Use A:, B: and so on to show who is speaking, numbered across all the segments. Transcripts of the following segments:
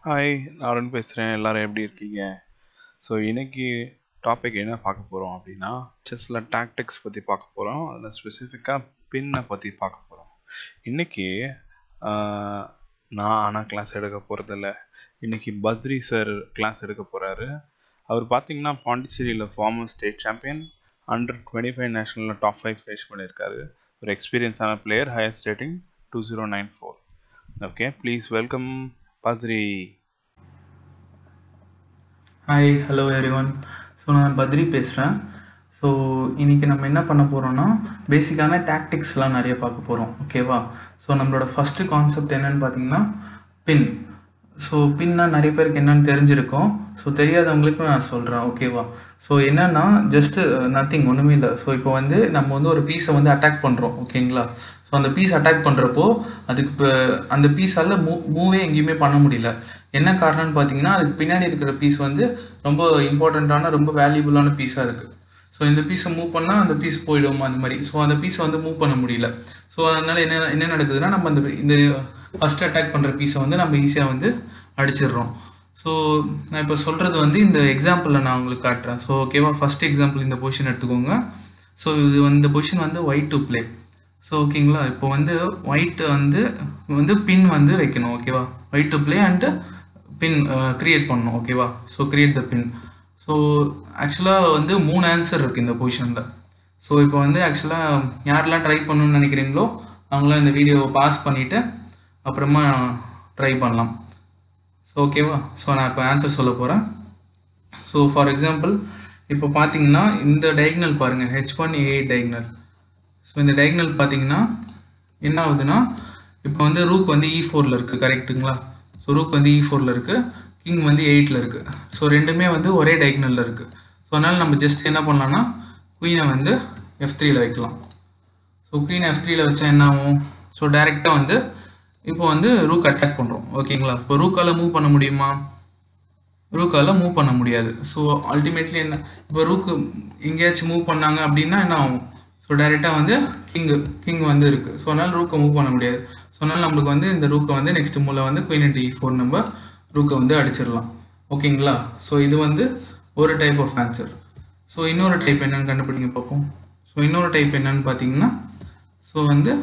A: hi நான் அருண் பேசுகிறேன் எல்லாரும் எப்படி இருக்கீங்க ஸோ இன்னைக்கு டாபிக் என்ன பார்க்க போகிறோம் அப்படின்னா செஸ்ஸில் டாக்டிக்ஸ் பற்றி பார்க்க போகிறோம் அதில் ஸ்பெசிஃபிக்காக பின்னை பற்றி பார்க்க போகிறோம் இன்னைக்கு ஆஹ், நான் ஆனால் கிளாஸ் எடுக்க போகிறதில்ல இன்னைக்கு பத்ரி சார் கிளாஸ் எடுக்க போகிறாரு அவர் பார்த்தீங்கன்னா பாண்டிச்சேரியில் former state champion under twenty five நேஷனலில் டாப் ஃபைவ் ஃபேஸ் பண்ணியிருக்காரு ஒரு எக்ஸ்பீரியன்ஸான player higher starting two zero nine four okay please welcome Badri
B: hi hello everyone so நான் பத்ரி பேசுகிறேன் ஸோ இன்றைக்கி நம்ம என்ன பண்ண போகிறோம்னா பேசிக்கான டாக்டிக்ஸ்லாம் நிறைய பார்க்க போகிறோம் ஓகேவா ஸோ நம்மளோட ஃபஸ்ட்டு கான்செப்ட் என்னன்னு பார்த்தீங்கன்னா பின் ஸோ பின்னா நிறைய பேருக்கு என்னன்னு தெரிஞ்சிருக்கும் ஸோ தெரியாதவங்களுக்கு நான் சொல்கிறேன் ஓகேவா ஸோ என்னன்னா ஜஸ்ட்டு நத்திங் ஒன்றுமே இல்லை ஸோ இப்போ வந்து நம்ம வந்து ஒரு பீஸை வந்து அட்டாக் பண்ணுறோம் ஓகேங்களா ஸோ அந்த பீஸ் அட்டாக் பண்ணுறப்போ அதுக்கு இப்போ அந்த பீஸால் மூ மூவே எங்கேயுமே பண்ண முடியல என்ன காரணம்னு பார்த்தீங்கன்னா அதுக்கு பின்னாடி இருக்கிற பீஸ் வந்து ரொம்ப இம்பார்ட்டண்ட்டான ரொம்ப வேல்யூபுளான பீஸாக இருக்குது ஸோ இந்த பீஸை மூவ் பண்ணால் அந்த பீஸ் போயிடும் அந்த மாதிரி ஸோ அந்த பீஸை வந்து மூவ் பண்ண முடியல ஸோ அதனால் என்ன என்ன நடக்குதுன்னா நம்ம அந்த இந்த ஃபஸ்ட் அட்டாக் பண்ணுற பீஸை வந்து நம்ம ஈஸியாக வந்து அடிச்சிடுறோம் ஸோ நான் இப்போ சொல்கிறது வந்து இந்த எக்ஸாம்பிளில் நான் உங்களுக்கு காட்டுறேன் ஸோ ஓகேவா ஃபஸ்ட் எக்ஸாம்பிள் இந்த பொசிஷன் எடுத்துக்கோங்க ஸோ இது வந்து இந்த பொசிஷன் வந்து ஒயிட் டு ப்ளே ஸோ ஓகேங்களா இப்போ வந்து ஒயிட் வந்து வந்து பின் வந்து வைக்கணும் ஓகேவா white to play and pin create பண்ணணும் ஓகேவா so create the pin so ஆக்சுவலாக வந்து மூணு ஆன்சர் இருக்குது இந்த பொசிஷனில் ஸோ இப்போ வந்து ஆக்சுவலாக யாரெல்லாம் ட்ரை பண்ணணும்னு நினைக்கிறீங்களோ அவங்களாம் இந்த வீடியோவை பாஸ் பண்ணிவிட்டு அப்புறமா ட்ரை பண்ணலாம் ஸோ ஓகேவா ஸோ நான் இப்போ ஆன்சர் சொல்ல போகிறேன் ஸோ ஃபார் எக்ஸாம்பிள் இப்போ பார்த்தீங்கன்னா இந்த டயக்னல் பாருங்கள் H one A diagonal so இந்த டயக்னல் பார்த்தீங்கன்னா என்ன ஆகுதுன்னா இப்போ வந்து ரூக் வந்து இ ஃபோரில் இருக்குது கரெக்ட்டுங்களா ஸோ ரூக் வந்து இ ஃபோரில் இருக்குது கிங் வந்து எயிட்டில் இருக்குது ஸோ ரெண்டுமே வந்து ஒரே டயக்னலில் இருக்குது ஸோ அதனால் நம்ம ஜஸ்ட் என்ன பண்ணலாம்னா குயினை வந்து எஃப் த்ரீல வைக்கலாம் ஸோ குயின் எஃப் த்ரீல வச்சா என்ன ஆகும் ஸோ டைரெக்டாக வந்து இப்போ வந்து ரூக் அட்டாக் பண்ணுறோம் ஓகேங்களா இப்போ ரூக்கால் மூவ் பண்ண முடியுமா ரூக்கால் மூவ் பண்ண முடியாது ஸோ அல்டிமேட்லி என்ன இப்போ ரூக்கு எங்கேயாச்சும் மூவ் பண்ணாங்க அப்படின்னா என்ன ஆகும் ஸோ டைரெக்டாக வந்து கிங்கு கிங் வந்து இருக்குது ஸோ அதனால் ரூக்கை மூவ் பண்ண முடியாது ஸோ அதனால் நம்மளுக்கு வந்து இந்த ரூக்கை வந்து நெக்ஸ்ட் மூல வந்து குயின் இன்டி ஃபோர் நம்ம ரூக்கை வந்து அடிச்சிடலாம் ஓகேங்களா ஸோ இது வந்து ஒரு டைப் ஆஃப் ஆன்சர் ஸோ இன்னொரு டைப் என்னன்னு கண்டுபிடிங்க பார்ப்போம் ஸோ இன்னொரு டைப் என்னன்னு பார்த்தீங்கன்னா ஸோ வந்து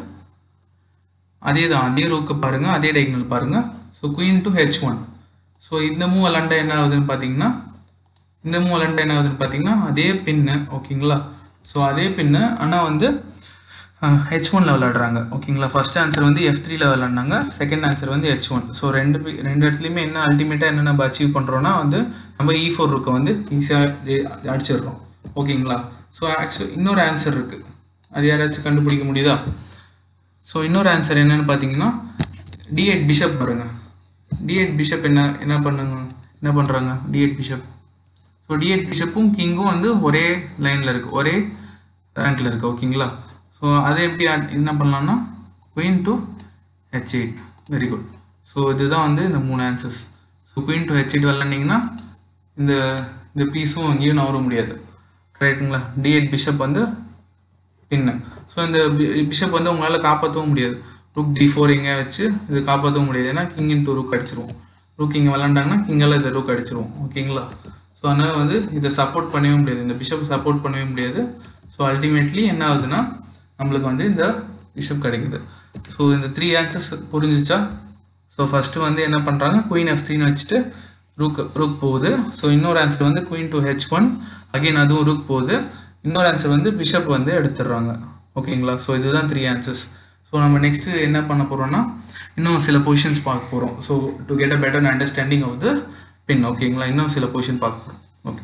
B: அதே தான் அதே ரூக்கை பாருங்கள் அதே டைக்னல் பாருங்கள் so queen to H one so இந்த மூவ் விளாண்டா என்ன ஆகுதுன்னு பார்த்தீங்கன்னா இந்த மூவ் விளாண்டா என்ன ஆகுதுன்னு பார்த்தீங்கன்னா அதே பின்னு ஓகேங்களா ஸோ அதே பின்னு ஆனால் வந்து ஹெச் ஒனில் விளாடுறாங்க ஓகேங்களா ஃபர்ஸ்ட் ஆன்சர் வந்து எஃப் த்ரீல விளாண்டாங்க செகண்ட் ஆன்சர் வந்து ஹெச் ஒன் ஸோ ரெண்டு பே- ரெண்டு இடத்துலையுமே என்ன அல்டிமேட்டாக என்ன நம்ம அச்சீவ் பண்ணுறோன்னா வந்து நம்ம இ ஃபோர் ரூக்கை வந்து ஈஸியாக அடிச்சிடுறோம் ஓகேங்களா ஸோ ஆக்சுவல் இன்னொரு ஆன்சர் இருக்குது அது யாராச்சும் கண்டுபிடிக்க முடியுதா ஸோ இன்னொரு ஆன்சர் என்னன்னு பார்த்தீங்கன்னா டிஎட் பிஷப் பாருங்க டிஎட் பிஷப் என்ன என்ன பண்ணுங்க என்ன பண்ணுறாங்க டிஎட் பிஷப் ஸோ டிஎட் பிஷப்பும் கிங்கும் வந்து ஒரே லைனில் இருக்குது ஒரே ரேங்கில் இருக்குது ஓகேங்களா ஸோ அதை எப்படி add- என்ன பண்ணலாம்னா queen to H eight very good so இதுதான் வந்து இந்த மூணு answers so queen to H eight விளாண்டிங்கன்னா இந்த இந்த பீஸும் எங்கேயும் நவர முடியாது கரெக்டுங்களா டிஎட் பிஷப் வந்து பின்னு ஸோ இந்த பிஷப் வந்து உங்களால் காப்பாற்றவும் முடியாது ருக் டி ஃபோர் இங்கே வச்சு இது காப்பாற்றவும் முடியாது ஏன்னா கிங் இன்ட்டு ரூக் அடிச்சிருவோம் ரூக் இங்கே விளாண்டாங்கன்னா கிங்கால் இதை ரூக் அடிச்சிருவோம் ஓகேங்களா ஸோ அதனால் வந்து இதை சப்போர்ட் பண்ணவே முடியாது இந்த பிஷப் சப்போர்ட் பண்ணவே முடியாது ஸோ அல்டிமேட்லி என்ன ஆகுதுன்னா நம்மளுக்கு வந்து இந்த பிஷப் கிடைக்குது ஸோ இந்த த்ரீ ஆன்சர்ஸ் புரிஞ்சிச்சா ஸோ ஃபஸ்ட்டு வந்து என்ன பண்ணுறாங்க குயின் எஃப் த்ரீன்னு வச்சுட்டு ரூக் ரூக் போகுது ஸோ இன்னொரு ஆன்சர் வந்து queen to H one again அதுவும் ரூக் போகுது இன்னொரு ஆன்சர் வந்து பிஷப் வந்து எடுத்துடுறாங்க ஓகேங்களா ஸோ இதுதான் த்ரீ ஆன்சர்ஸ் ஸோ நம்ம நெக்ஸ்ட்டு என்ன பண்ண போகிறோம்னா இன்னும் சில பொசிஷன்ஸ் பார்க்க போகிறோம் so to get a better understanding of the pin ஓகேங்களா இன்னும் சில பொசிஷன் பார்க்க போகிறோம் ஓகே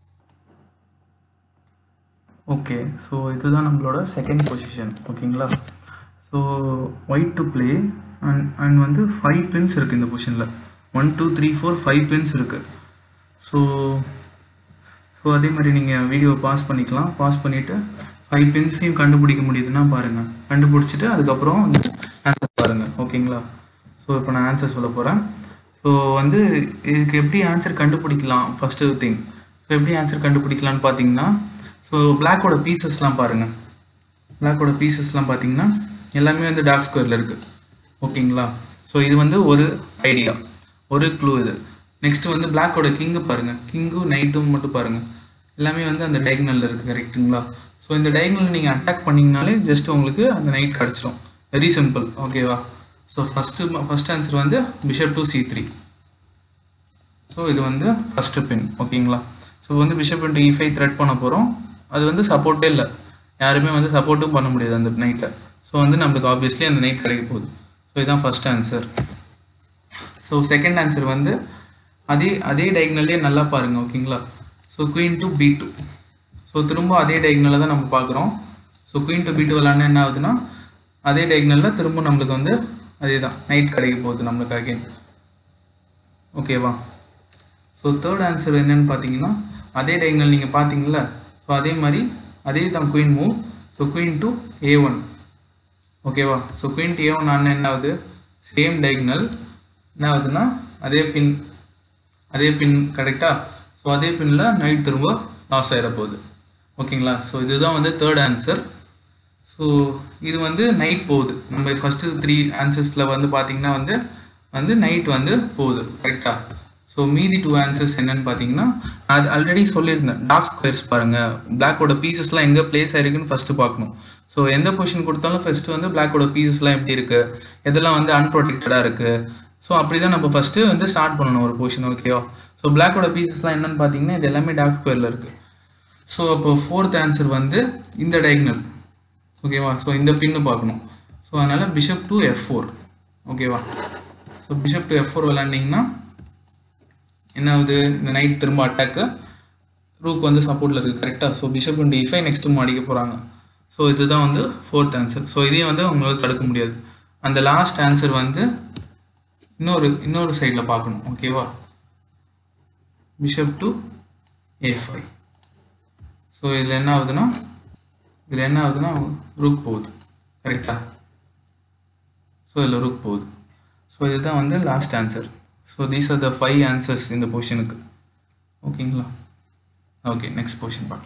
B: ஓகே ஸோ இதுதான் நம்மளோட செகண்ட் பொசிஷன் ஓகேங்களா so white to play and and வந்து ஃபைவ் பின்ஸ் இருக்குது இந்த பொசிஷனில் one two three four five pins இருக்குது ஸோ ஸோ அதே மாதிரி நீங்கள் வீடியோ பாஸ் பண்ணிக்கலாம் பாஸ் பண்ணிவிட்டு ஃபைவ் பின்ஸையும் கண்டுபிடிக்க முடியுதுன்னா பாருங்கள் கண்டுபிடிச்சிட்டு அதுக்கப்புறம் வந்து ஆன்சர் பாருங்கள் ஓகேங்களா ஸோ இப்போ நான் ஆன்சர் சொல்ல போகிறேன் ஸோ வந்து இதுக்கு எப்படி ஆன்சர் கண்டுபிடிக்கலாம் ஃபஸ்ட்டு திங் ஸோ எப்படி ஆன்சர் கண்டுபிடிக்கலாம்னு பார்த்தீங்கன்னா ஸோ பிளாக்கோட பீசஸ்லாம் பாருங்கள் பிளாக்கோட பீசஸ்லாம் பார்த்தீங்கன்னா எல்லாமே வந்து டார்க் ஸ்கொயரில் இருக்குது ஓகேங்களா ஸோ இது வந்து ஒரு ஐடியா ஒரு க்ளூ இது நெக்ஸ்ட் வந்து பிளாக்கோட கிங்கு பாருங்கள் கிங்கும் நைட்டும் மட்டும் பாருங்கள் எல்லாமே வந்து அந்த டயக்னலில் இருக்குது கரெக்ட்டுங்களா ஸோ இந்த டயக்னல் நீங்கள் அட்டாக் பண்ணிங்கனாலே ஜஸ்ட் உங்களுக்கு அந்த நைட் கிடச்சிரும் வெரி சிம்பிள் ஓகேவா ஸோ ஃபஸ்ட்டு ஃபஸ்ட் ஆன்சர் வந்து bishop to C three so இது வந்து ஃபஸ்ட்டு பின் ஓகேங்களா ஸோ வந்து bishop into E five threat பண்ண போகிறோம் அது வந்து சப்போர்ட்டே இல்லை யாருமே வந்து சப்போர்ட்டும் பண்ண முடியாது அந்த நைட்டில் ஸோ வந்து நம்மளுக்கு ஆப்வியஸ்லி அந்த நைட் கிடைக்க போகுது ஸோ இதுதான் first answer so second answer வந்து அதே அதே டயக்னல்லே நல்லா பாருங்கள் ஓகேங்களா so queen to B two so திரும்ப அதே டயக்னலில் தான் நம்ம பார்க்குறோம் so queen to B two விளாட்னா என்ன ஆகுதுன்னா அதே டயக்னலில் திரும்ப நம்மளுக்கு வந்து அதே தான் நைட் கிடைக்க போகுது நம்மளுக்கு அகைன் ஓகேவா ஸோ தேர்ட் ஆன்சர் என்னன்னு பார்த்தீங்கன்னா அதே டயக்னல் நீங்கள் பார்த்தீங்களா ஸோ அதே மாதிரி அதே தான் queen move so queen to A one ஓகேவா so queen to A one ஆனால் என்ன ஆகுது சேம் டயக்னல் என்ன ஆகுதுன்னா அதே பின் அதே பின் கரெக்டாக ஸோ அதே பின்னில் நைட் திரும்ப லாஸ் ஆகிட போகுது ஓகேங்களா ஸோ இதுதான் வந்து தேர்ட் ஆன்சர் ஸோ இது வந்து நைட் போகுது நம்ம ஃபஸ்ட்டு த்ரீ ஆன்சர்ஸில் வந்து பார்த்தீங்கன்னா வந்து வந்து நைட் வந்து போகுது கரெக்டாக ஸோ மீதி டூ ஆன்சர்ஸ் என்னன்னு பார்த்தீங்கன்னா அது ஆல்ரெடி சொல்லியிருந்தேன் டார்க் ஸ்கொயர்ஸ் பாருங்கள் பிளாக்கோட பீசஸ்லாம் எங்கே பிளேஸ் ஆயிருக்குன்னு ஃபஸ்ட்டு பார்க்கணும் ஸோ எந்த பொசிஷன் கொடுத்தாலும் ஃபஸ்ட்டு வந்து பிளாக்கோட பீசஸ்லாம் எப்படி இருக்குது எதெல்லாம் வந்து அன்ப்ரொடெக்டடாக இருக்குது ஸோ அப்படி தான் நம்ம ஃபஸ்ட்டு வந்து ஸ்டார்ட் பண்ணணும் ஒரு பொசிஷன் ஓகேவா ஸோ பிளாக்கோட பீசஸ்லாம் என்னன்னு பார்த்தீங்கன்னா இது எல்லாமே டார்க் ஸ்கொயரில் இருக்குது ஸோ அப்போ ஃபோர்த் ஆன்சர் வந்து இந்த டயக்னல் ஓகேவா ஸோ இந்த பின்னு பார்க்கணும் ஸோ அதனால் பிஷப் டு எஃப் ஃபோர் ஓகேவா so bishop to F four விளாண்டிங்கன்னா என்ன ஆகுது இந்த நைட் திரும்ப அட்டாக்கு ரூக் வந்து சப்போர்ட்டில் இருக்குது கரெக்டாக so bishop into E five next அடிக்க போகிறாங்க ஸோ இதுதான் வந்து ஃபோர்த் ஆன்சர் ஸோ இதையும் வந்து உங்களால் தடுக்க முடியாது அந்த லாஸ்ட் ஆன்சர் வந்து இன்னொரு இன்னொரு சைடில் பார்க்கணும் ஓகேவா bishop to A five so இதில் என்ன ஆகுதுன்னா இதில் என்ன ஆகுதுன்னா ரூக் போகுது கரெக்டாக ஸோ இதில் ரூக் போகுது ஸோ இதுதான் வந்து last answer so these are the five answers இந்த பொசிஷனுக்கு ஓகேங்களா ஓகே நெக்ஸ்ட் பொசிஷன் பார்க்கலாம்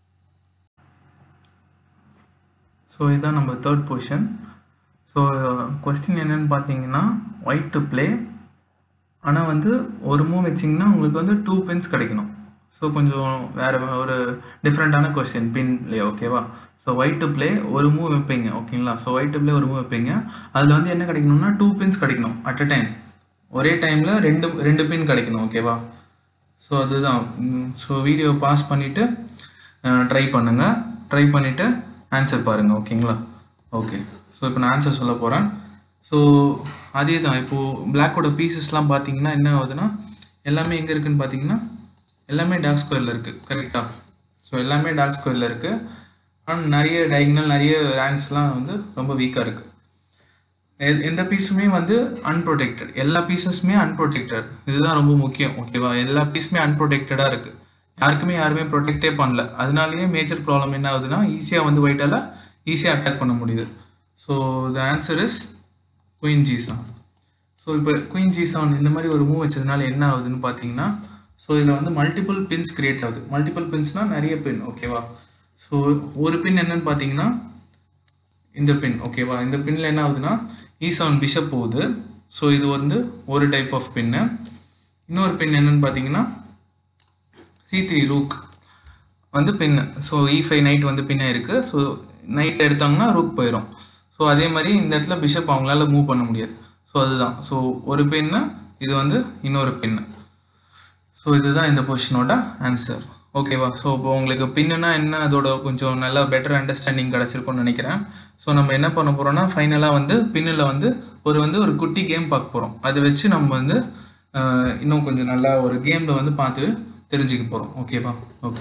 B: ஸோ இதுதான் நம்ம தேர்ட் பொசிஷன் ஸோ கொஸ்டின் என்னன்னு பார்த்தீங்கன்னா ஒயிட் டு ப்ளே ஆனால் வந்து ஒரு மூவ் வச்சிங்கன்னா உங்களுக்கு வந்து டூ பின்ஸ் கிடைக்கணும் ஸோ கொஞ்சம் வேறு ஒரு டிஃப்ரெண்ட்டான கொஸ்டின் பின்லேயே ஓகேவா ஸோ ஒயிட் டு ப்ளே ஒரு மூவ் வைப்பீங்க ஓகேங்களா ஸோ ஒயிட் டு ப்ளே ஒரு மூவ் வைப்பீங்க அதில் வந்து என்ன கிடைக்கணும்னா டூ பின்ஸ் கிடைக்கணும் அட் அ டைம் ஒரே டைமில் ரெண்டு ரெண்டு பின் கிடைக்கணும் ஓகேவா ஸோ அதுதான் ஸோ வீடியோ பாஸ் பண்ணிவிட்டு ட்ரை பண்ணுங்கள் ட்ரை பண்ணிவிட்டு ஆன்சர் பாருங்கள் ஓகேங்களா ஓகே ஸோ இப்போ நான் ஆன்சர் சொல்ல போகிறேன் ஸோ அதே தான் இப்போது பிளாக்கோட பீசஸ்லாம் பார்த்தீங்கன்னா என்ன ஆகுதுன்னா எல்லாமே எங்கே இருக்குன்னு பார்த்தீங்கன்னா எல்லாமே டார்க் ஸ்கொயரில் இருக்குது கரெக்டாக ஸோ எல்லாமே டார்க் ஸ்கொயரில் இருக்குது ஆனால் நிறைய டயக்னல் நிறைய ரேங்க்ஸ்லாம் வந்து ரொம்ப வீக்காக இருக்குது எ- எந்த பீஸுமே வந்து அன்ப்ரொடெக்டட் எல்லா பீசஸுமே அன்ப்ரொடெக்டட் இதுதான் ரொம்ப முக்கியம் ஓகேவா எல்லா பீஸுமே அன்ப்ரொடெக்டடாக இருக்குது யாருக்குமே யாருமே ப்ரொடெக்டே பண்ணல அதனாலேயே மேஜர் ப்ராப்ளம் என்ன ஆகுதுன்னா ஈஸியாக வந்து ஒயிட்டால் ஈஸியாக அட்டாக் பண்ண முடியுது so the answer is queen G seven so இப்போ குயின் ஜி செவன் இந்த மாதிரி ஒரு மூவ் வச்சதுனால என்ன ஆகுதுன்னு பார்த்தீங்கன்னா ஸோ இதில் வந்து மல்டிபிள் பின்ஸ் கிரியேட் ஆகுது மல்டிபிள் பின்ஸ்னால் நிறைய பின் ஓகேவா ஸோ ஒரு பின் என்னன்னு பார்த்தீங்கன்னா இந்த பின் ஓகேவா இந்த பின்ல என்ன ஆகுதுன்னா இ செவன் பிஷப் போகுது ஸோ இது வந்து ஒரு டைப் ஆஃப் பின்னு இன்னொரு பின் என்னன்னு பார்த்தீங்கன்னா சி த்ரீ ரூக் வந்து pin so E five knight வந்து பின்ன இருக்குது ஸோ நைட் எடுத்தாங்கன்னா ரூக் போயிடும் ஸோ அதே மாதிரி இந்த இடத்துல பிஷப் அவங்களால மூவ் பண்ண முடியாது ஸோ அதுதான் ஸோ ஒரு பின்னு இது வந்து இன்னொரு பின்னு ஸோ இதுதான் இந்த பொசிஷனோட ஆன்சர் ஓகேவா ஸோ இப்போ உங்களுக்கு பின்னுனா என்ன அதோட கொஞ்சம் நல்லா பெட்டர் அண்டர்ஸ்டாண்டிங் கிடச்சிருக்கும்னு நினைக்கிறேன் ஸோ நம்ம என்ன பண்ண போகிறோம்னா ஃபைனலாக வந்து பின்னில் வந்து ஒரு வந்து ஒரு குட்டி கேம் பார்க்க போகிறோம் அதை வச்சு நம்ம வந்து ஆஹ், இன்னும் கொஞ்சம் நல்லா ஒரு கேமில் வந்து பார்த்து தெரிஞ்சுக்க போகிறோம் ஓகேவா ஓகே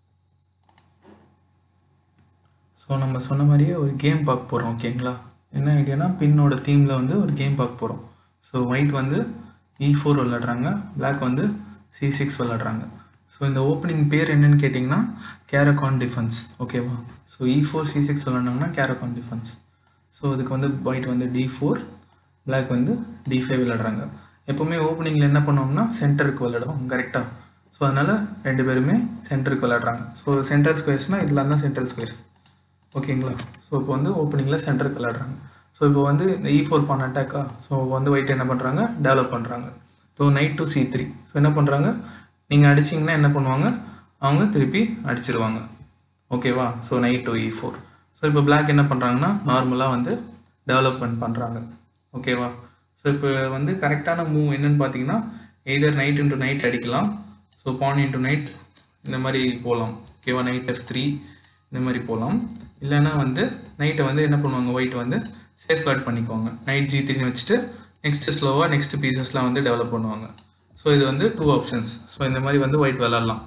B: ஸோ நம்ம சொன்ன மாதிரியே ஒரு கேம் பார்க்க போகிறோம் ஓகேங்களா என்ன ஐடியானா பின்னோட தீமில் வந்து ஒரு கேம் பார்க்க போகிறோம் ஸோ ஒயிட் வந்து இ ஃபோர் விளாடுறாங்க பிளாக் வந்து சி சிக்ஸ் விளாடுறாங்க ஸோ இந்த ஓப்பனிங் பேர் என்னன்னு கேட்டிங்கன்னா கேரகான் டிஃபென்ஸ் ஓகேவா so E four C six விளாண்டாங்கன்னா கேரகான் டிஃபென்ஸ் ஸோ இதுக்கு வந்து ஒயிட் வந்து டி ஃபோர் பிளாக் வந்து டி ஃபைவ் விளாடுறாங்க எப்போவுமே ஓப்பனிங்கில் என்ன பண்ணுவோம்னா சென்டருக்கு விளாடுவோம் கரெக்டாக ஸோ அதனால் ரெண்டு பேருமே சென்டருக்கு விளாடுறாங்க ஸோ சென்ட்ரல் ஸ்கொயர்ஸ்னால் இதெல்லாம் தான் சென்ட்ரல் ஸ்கொயர்ஸ் ஓகேங்களா ஸோ இப்போ வந்து ஓப்பனிங்கில் சென்டருக்கு விளாடுறாங்க ஸோ இப்போ வந்து இந்த இ ஃபோர் பான் அட்டாக்கா ஸோ வந்து ஒயிட் என்ன பண்ணுறாங்க டெவலப் பண்ணுறாங்க so knight to C three so என்ன பண்ணுறாங்க நீங்கள் அடிச்சிங்கன்னா என்ன பண்ணுவாங்க அவங்க திருப்பி அடிச்சிருவாங்க ஓகேவா so knight to E four so இப்போ பிளாக் என்ன பண்ணுறாங்கன்னா நார்மலாக வந்து டெவலப்மெண்ட் பண்ணுறாங்க ஓகேவா ஸோ இப்போ வந்து கரெக்டான மூவ் என்னன்னு பார்த்தீங்கன்னா எய்தர் நைட் இன்ட்டு நைட் அடிக்கலாம் ஸோ பான் இன்ட்டு நைட் இந்த மாதிரி போகலாம் ஓகேவா நைட் எஃப் த்ரீ இந்த மாதிரி போகலாம் இல்லைன்னா வந்து நைட்டை வந்து என்ன பண்ணுவாங்க ஒயிட் வந்து சேஃப் கார்ட் பண்ணிக்குவாங்க நைட் ஜி த்ரீன்னு வச்சுட்டு நெக்ஸ்ட் ஸ்லோவாக நெக்ஸ்ட் பீசஸ்லாம் வந்து டெவலப் பண்ணுவாங்க ஸோ இது வந்து டூ ஆப்ஷன்ஸ் ஸோ இந்த மாதிரி வந்து ஒயிட் விளாட்லாம்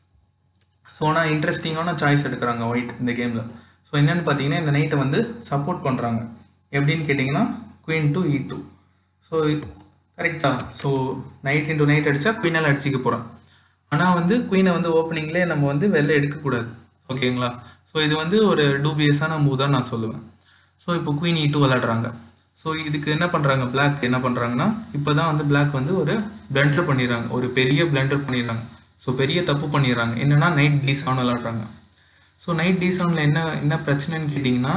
B: ஸோ ஆனால் இன்ட்ரெஸ்டிங்கான சாய்ஸ் எடுக்கிறாங்க ஒயிட் இந்த கேமில் ஸோ என்னென்னு பார்த்தீங்கன்னா இந்த நைட்டை வந்து சப்போர்ட் பண்ணுறாங்க எப்படின்னு கேட்டிங்கன்னா queen to E two so கரெக்டாக ஸோ நைட் இன்டூ நைட் அடித்தா குயினால் அடிச்சிக்க போகிறோம் ஆனால் வந்து குயினை வந்து ஓப்பனிங்லேயே நம்ம வந்து வெளில எடுக்கக்கூடாது ஓகேங்களா ஸோ இது வந்து ஒரு டூபியஸான மூவ் தான் நான் சொல்லுவேன் ஸோ இப்போ குயின் இ டூ விளாட்றாங்க ஸோ இதுக்கு என்ன பண்ணுறாங்க பிளாக் என்ன பண்ணுறாங்கன்னா இப்போ தான் வந்து பிளாக் வந்து ஒரு பிளண்டர் பண்ணிடுறாங்க ஒரு பெரிய பிளண்டர் பண்ணிடுறாங்க ஸோ பெரிய தப்பு பண்ணிடுறாங்க என்னன்னா நைட் டி செவன் விளாட்றாங்க ஸோ நைட் டி செவனில் என்ன என்ன பிரச்சனைன்னு கேட்டிங்கன்னா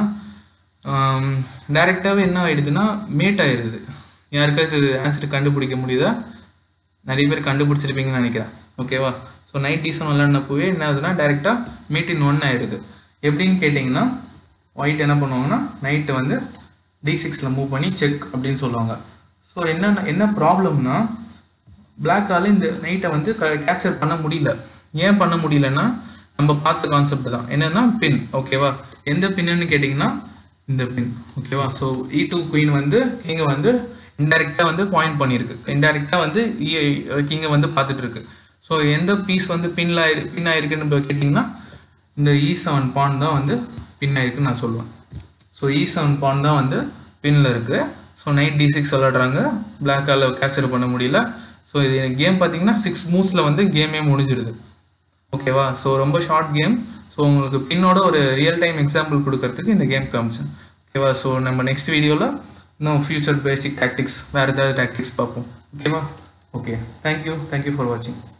B: டைரெக்டாகவே என்ன ஆயிடுதுன்னா மேட் ஆயிடுது யாருக்காவது ஆன்சர் கண்டுபிடிக்க முடியுதா நிறைய பேர் கண்டுபிடிச்சிருப்பீங்கன்னு நினைக்கிறேன் ஓகேவா ஸோ நைட் டி செவன் விளாட்னப்போவே என்ன ஆகுதுன்னா டேரெக்டாக மீட் இன் ஒன் ஆயிடுது எப்படின்னு கேட்டிங்கன்னா ஒயிட் என்ன பண்ணுவாங்கன்னா நைட்டு வந்து டி சிக்ஸில் மூவ் பண்ணி செக் அப்படின்னு சொல்லுவாங்க ஸோ என்ன என்ன ப்ராப்ளம்னா பிளாக்கால இந்த நைட்டை வந்து கேப்சர் பண்ண முடியல ஏன் பண்ண முடியலன்னா நம்ம பார்த்த கான்செப்ட் தான் என்னன்னா பின் ஓகேவா எந்த பின்னு கேட்டிங்கன்னா இந்த பின் ஓகேவா ஸோ இ டூ குயின் வந்து கிங்கை வந்து இன்டெரக்டாக வந்து பாயிண்ட் பண்ணியிருக்கு இன்டெரக்டாக வந்து கிங்கை வந்து பார்த்துட்டு இருக்கு ஸோ எந்த பீஸ் வந்து பின்ல பின் ஆயிருக்குன்னு கேட்டிங்கன்னா இந்த இ செவன் பான் தான் வந்து பின் ஆயிருக்குன்னு நான் சொல்லுவேன் ஸோ இ செவன் பான் தான் வந்து பின்னில் இருக்குது ஸோ நைட் டி சிக்ஸ் விளாடுறாங்க பிளாக்கால் கேப்சர் பண்ண முடியல ஸோ இது கேம் பார்த்தீங்கன்னா சிக்ஸ் மூவ்ஸில் வந்து கேமே முடிஞ்சிருது ஓகேவா ஸோ ரொம்ப ஷார்ட் கேம் ஸோ உங்களுக்கு பின்னோட ஒரு ரியல் டைம் எக்ஸாம்பிள் கொடுக்கறதுக்கு இந்த கேம் காமிச்சேன் ஓகேவா ஸோ நம்ம நெக்ஸ்ட் வீடியோவில் இன்னும் ஃபியூச்சர் பேசிக் டாக்டிக்ஸ் வேறு ஏதாவது டாக்டிக்ஸ் பார்ப்போம் ஓகேவா ஓகே தேங்க்யூ தேங்க்யூ ஃபார் வாட்சிங்